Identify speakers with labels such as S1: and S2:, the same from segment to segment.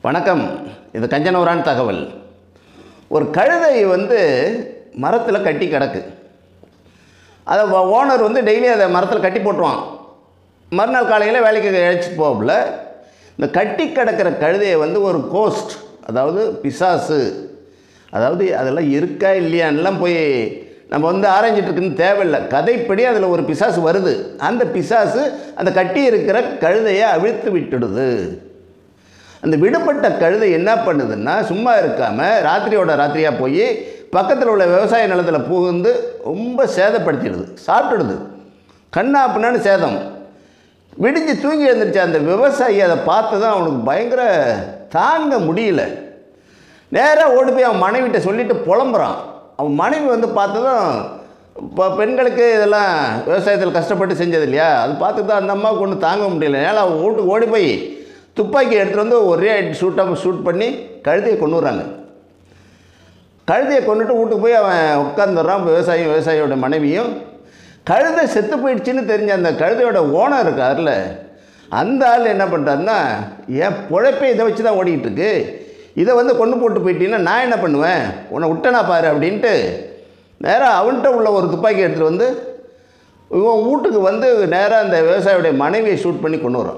S1: வணக்கம் இது கஞ்சனூரான் தகவல் ஒரு கழுதை வந்து மரத்தில் கட்டி கிடக்கு அதை ஓனர் வந்து டெய்லி அதை மரத்தில் கட்டி போட்டுருவான் மறுநாள் காலையில் வேலைக்கு அழைச்சிட்டு போகல இந்த கட்டி கிடக்கிற கழுதையை வந்து ஒரு கோஸ்ட் அதாவது பிசாசு அதாவது அதெல்லாம் இருக்கா இல்லையான்லாம் போய் நம்ம வந்து ஆராய்ஞ்சிட்டு இருக்குன்னு தேவையில்லை கதைப்படி அதில் ஒரு பிசாசு வருது அந்த பிசாசு அந்த கட்டி இருக்கிற கழுதையை அவிழ்த்து விட்டுடுது அந்த விடுபட்ட கழுதை என்ன பண்ணுதுன்னா சும்மா இருக்காமல் ராத்திரியோட ராத்திரியாக போய் பக்கத்தில் உள்ள விவசாய நிலத்தில் புகுந்து ரொம்ப சேதப்படுத்திடுது சாப்பிட்டுடுது கண்ணா பின்னான்னு சேதம் விடிஞ்சு தூங்கி எழுந்திரிச்ச அந்த விவசாயி அதை பார்த்து தான் அவனுக்கு பயங்கர தாங்க முடியல நேராக ஓடி போய் அவன் மனைவிட்ட சொல்லிட்டு புலம்புறான் அவன் மனைவி வந்து பார்த்ததும் இப்போ பெண்களுக்கு இதெல்லாம் விவசாயத்தில் கஷ்டப்பட்டு செஞ்சது இல்லையா அது பார்த்து தான் அந்த அம்மாவுக்கு ஒன்றும் தாங்க முடியல ஏன்னா அவன் வீட்டுக்கு ஓடி போய் துப்பாக்கி எடுத்துகிட்டு வந்து ஒரே ஷூட்டாக ஷூட் பண்ணி கழுதையை கொண்டு வர்றாங்க கழுதையை கொண்டுட்டு வீட்டுக்கு போய் அவன் உட்காந்துடுறான் விவசாயி விவசாயியோட மனைவியும் கழுதை செத்து போயிடுச்சுன்னு தெரிஞ்ச அந்த கழுதையோட ஓனர் இருக்கார்ல அந்த ஆள் என்ன பண்ணுறாருன்னா என் பொழைப்பே இதை வச்சு தான் ஓடிக்கிட்டு இருக்கு இதை வந்து கொண்டு போட்டு போயிட்டீங்கன்னா நான் என்ன பண்ணுவேன் உன்னை விட்டனா பாரு அப்படின்ட்டு நேராக அவன்கிட்ட உள்ள ஒரு துப்பாக்கி எடுத்துகிட்டு வந்து இவன் வீட்டுக்கு வந்து நேராக அந்த விவசாயியோடைய மனைவியை ஷூட் பண்ணி கொண்டு வரான்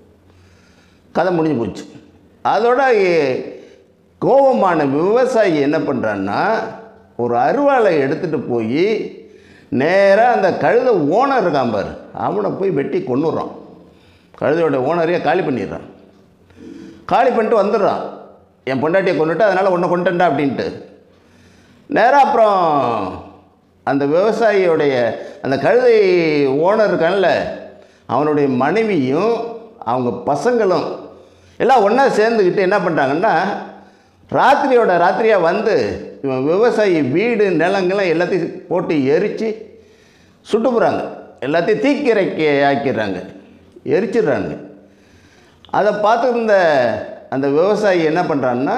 S1: கதை முடிஞ்சு போச்சு அதோட எ- கோபமான விவசாயி என்ன பண்ணுறான்னா ஒரு அருவாளை எடுத்துகிட்டு போய் நேராக அந்த கழுதை ஓனர் இருக்கான் பாரு அவனை போய் வெட்டி கொண்டுடுறான் கழுதையோட ஓனரையே காலி பண்ணிடுறான் காலி பண்ணிட்டு வந்துடுறான் என் பொண்டாட்டியை கொண்டுட்டு அதனால் உன்னை கொண்டுட்டா அப்படின்ட்டு நேராக அப்புறம் அந்த விவசாயியோடைய அந்த கழுதை ஓனர் இருக்கான்ல அவனுடைய மனைவியும் அவங்க பசங்களும் எல்லாம் ஒன்றா சேர்ந்துக்கிட்டு என்ன பண்ணுறாங்கன்னா ராத்திரியோட ராத்திரியாக வந்து இவன் விவசாயி வீடு நிலங்கள்லாம் எல்லாத்தையும் போட்டு எரித்து சுட்டு போகிறாங்க எல்லாத்தையும் தீக்கிரைக்கு ஆக்கிடுறாங்க எரிச்சிடுறாங்க அதை பார்த்துருந்த அந்த விவசாயி என்ன பண்ணுறான்னா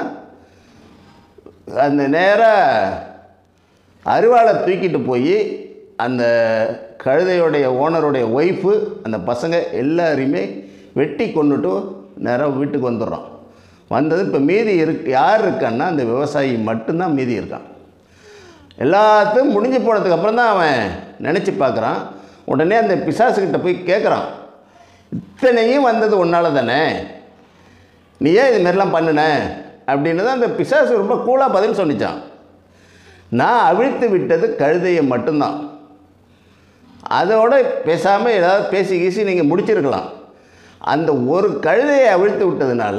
S1: அந்த நேராக அருவாளை தூக்கிட்டு போய் அந்த கழுதையுடைய ஓனருடைய ஒய்ஃபு அந்த பசங்க எல்லாரையுமே வெட்டி கொண்டுட்டு நேராக வீட்டுக்கு வந்துடுறான் வந்தது இப்போ மீதி இருக்கு யார் இருக்கான்னா அந்த விவசாயி மட்டும்தான் மீதி இருக்கான் எல்லாத்தையும் முடிஞ்சு போனதுக்கு அப்புறம் தான் அவன் நினச்சி பார்க்குறான் உடனே அந்த பிசாசுக்கிட்ட போய் கேட்குறான் இத்தனையும் வந்தது உன்னால தானே நீ ஏன் இது மாதிரிலாம் பண்ணுன அப்படின்னு தான் அந்த பிசாசு ரொம்ப கூலாக பதில் சொன்னிச்சான் நான் அவிழ்த்து விட்டது கழுதையை மட்டும்தான் அதோட பேசாமல் ஏதாவது பேசி கீசி நீங்கள் முடிச்சிருக்கலாம் அந்த ஒரு கழுதையை அவிழ்த்து விட்டதுனால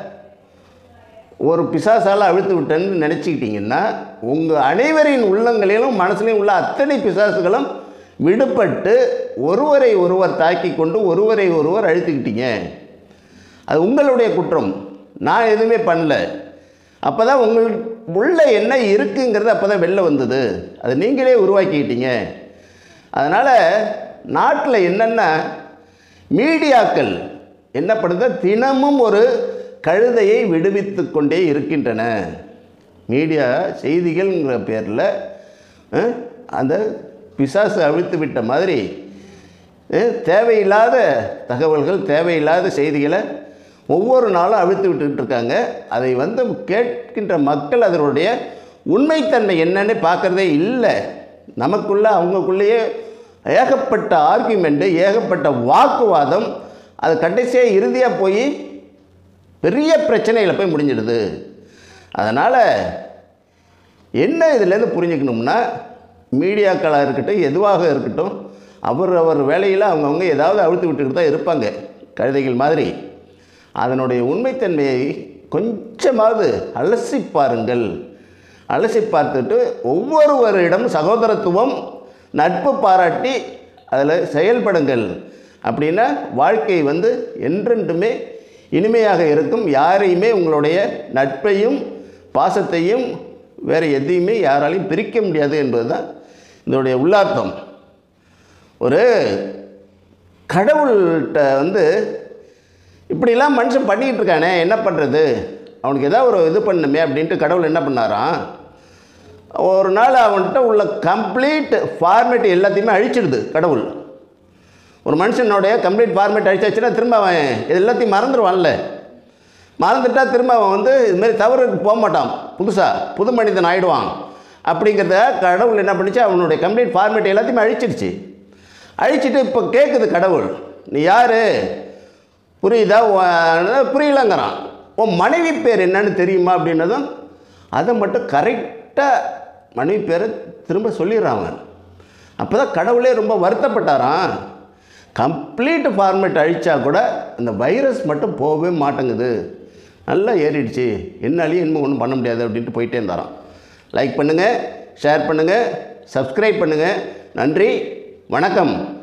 S1: ஒரு பிசாசால் அவிழ்த்து விட்டேன்னு நினச்சிக்கிட்டிங்கன்னா உங்கள் அனைவரின் உள்ளங்களிலும் மனசுலையும் உள்ள அத்தனை பிசாசுகளும் விடுபட்டு ஒருவரை ஒருவர் தாக்கி கொண்டு ஒருவரை ஒருவர் அழுத்திக்கிட்டீங்க அது உங்களுடைய குற்றம் நான் எதுவுமே பண்ணல அப்போ தான் உங்கள் உள்ள என்ன இருக்குங்கிறது அப்போ தான் வெளில வந்தது அதை நீங்களே உருவாக்கிக்கிட்டீங்க அதனால் நாட்டில் என்னென்ன மீடியாக்கள் என்ன பண்ணுது தினமும் ஒரு கழுதையை விடுவித்து கொண்டே இருக்கின்றன மீடியா செய்திகள்ங்கிற பேரில் அந்த பிசாசு அவிழ்த்து விட்ட மாதிரி அஹ், தேவையில்லாத தகவல்கள் தேவையில்லாத செய்திகளை ஒவ்வொரு நாளும் அவிழ்த்து விட்டுக்கிட்டு இருக்காங்க அதை வந்து கேட்கின்ற மக்கள் அதனுடைய உண்மைத்தன்மை என்னன்னு பார்க்குறதே இல்லை நமக்குள்ள அவங்களுக்குள்ளேயே ஏகப்பட்ட ஆர்கியூமெண்ட்டு ஏகப்பட்ட வாக்குவாதம் அது கடைசியாக இறுதியாக போய் பெரிய பிரச்சனையில் போய் முடிஞ்சிடுது அதனால் என்ன இதுலேருந்து புரிஞ்சுக்கணும்னா மீடியாக்களாக இருக்கட்டும் எதுவாக இருக்கட்டும் அவர் அவர் வேலையில் அவங்கவுங்க ஏதாவது அழுத்து விட்டுக்கிட்டு தான் இருப்பாங்க கழுதைகள் மாதிரி அதனுடைய உண்மைத்தன்மையை கொஞ்சமாவது அலசி பாருங்கள் அலசி பார்த்துட்டு ஒவ்வொருவரிடம் சகோதரத்துவம் நட்பு பாராட்டி அதில் செயல்படுங்கள் அப்படின்னா வாழ்க்கை வந்து என்றென்றுமே இனிமையாக இருக்கும் யாரையுமே உங்களுடைய நட்பையும் பாசத்தையும் வேறு எதையுமே யாராலையும் பிரிக்க முடியாது என்பது தான் இதனுடைய உள்ளார்த்தம் ஒரு கடவுள்கிட்ட வந்து இப்படிலாம் மனுஷன் பண்ணிக்கிட்டு இருக்கானே என்ன பண்ணுறது அவனுக்கு ஏதாவது ஒரு இது பண்ணுமே அப்படின்ட்டு கடவுள் என்ன பண்ணாராம் ஒரு நாள் அவன்கிட்ட உள்ள கம்ப்ளீட் ஃபார்மேட் எல்லாத்தையுமே அழிச்சிடுது கடவுள் ஒரு மனுஷனுடைய கம்ப்ளீட் ஃபார்மேட் அழிச்சாச்சுன்னா திரும்ப அவன் இது எல்லாத்தையும் மறந்துடுவான்ல மறந்துட்டா திரும்ப அவன் வந்து இதுமாரி தவறுக்கு போக மாட்டான் புதுசாக புது மனிதன் ஆயிடுவான் அப்படிங்கிறத கடவுள் என்ன பண்ணிச்சு அவனுடைய கம்ப்ளீட் ஃபார்மேட் எல்லாத்தையுமே அழிச்சிடுச்சு அழிச்சிட்டு இப்போ கேட்குது கடவுள் நீ யார் புரியுதா உன் புரியலங்கிறான் உன் மனைவி பேர் என்னன்னு தெரியுமா அப்படின்னதும் அதை மட்டும் கரெக்டாக மனைவி பேரை திரும்ப சொல்லிடுறான் அவன் அப்போ தான் கடவுளே ரொம்ப வருத்தப்பட்டாராம் கம்ப்ளீட் ஃபார்மேட் அழிச்சா கூட அந்த வைரஸ் மட்டும் போகவே மாட்டேங்குது நல்லா ஏறிடுச்சு என்னாலையும் இன்னும் ஒன்றும் பண்ண முடியாது அப்படின்ட்டு போயிட்டே இருந்தாராம் லைக் பண்ணுங்கள் ஷேர் பண்ணுங்கள் சப்ஸ்கிரைப் பண்ணுங்கள் நன்றி வணக்கம்